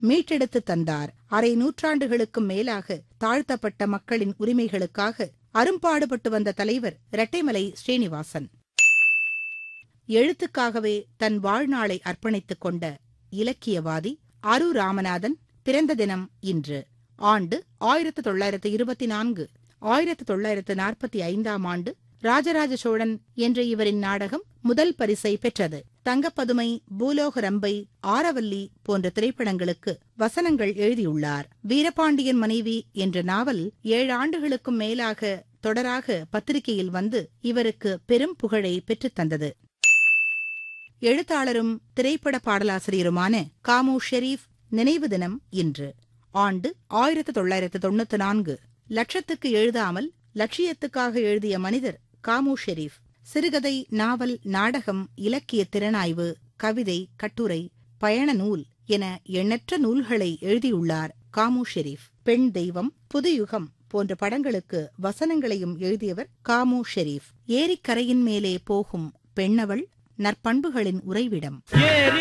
மீட்டெடுத்து தந்தார் அரை நூற்றாண்டுகளுக்கும் மேலாக தாழ்த்தப்பட்ட மக்களின் உரிமைகளுக்காக அரும்பாடுபட்டு வந்த தலைவர் இரட்டைமலை ஸ்ரீனிவாசன் எழுத்துக்காகவே தன் வாழ்நாளை அர்ப்பணித்துக் கொண்ட இலக்கியவாதி அரு ராமநாதன் பிறந்த தினம் இன்று ஆண்டு ஆயிரத்து தொள்ளாயிரத்து இருபத்தி நான்கு ஆயிரத்து தொள்ளாயிரத்து நாற்பத்தி ஐந்தாம் ஆண்டு ராஜராஜ சோழன் என்ற இவரின் நாடகம் முதல் பரிசை பெற்றது தங்கப்பதுமை பூலோக ரம்பை ஆரவல்லி போன்ற திரைப்படங்களுக்கு வசனங்கள் எழுதியுள்ளார் வீரபாண்டியன் மனைவி என்ற நாவல் ஏழு ஆண்டுகளுக்கும் மேலாக தொடராக பத்திரிகையில் வந்து இவருக்கு பெரும் புகழை பெற்றுத் தந்தது எழுத்தாளரும் திரைப்பட பாடலாசிரியருமான காமு ஷெரீப் நினைவு தினம் இன்று ஆண்டு ஆயிரத்து தொள்ளாயிரத்து தொண்ணூத்தி நான்கு லட்சத்துக்கு எழுதாமல் லட்சியத்துக்காக எழுதிய மனிதர் காமு ஷெரீப் சிறுகதை நாவல் நாடகம் இலக்கிய திறனாய்வு கவிதை கட்டுரை பயண நூல் என எண்ணற்ற நூல்களை எழுதியுள்ளார் காமு ஷெரீப் பெண் தெய்வம் புதுயுகம் போன்ற படங்களுக்கு வசனங்களையும் எழுதியவர் காமு ஷெரீப் ஏரிக்கரையின் மேலே போகும் பெண்ணவள் நற்பண்புகளின் உறைவிடம்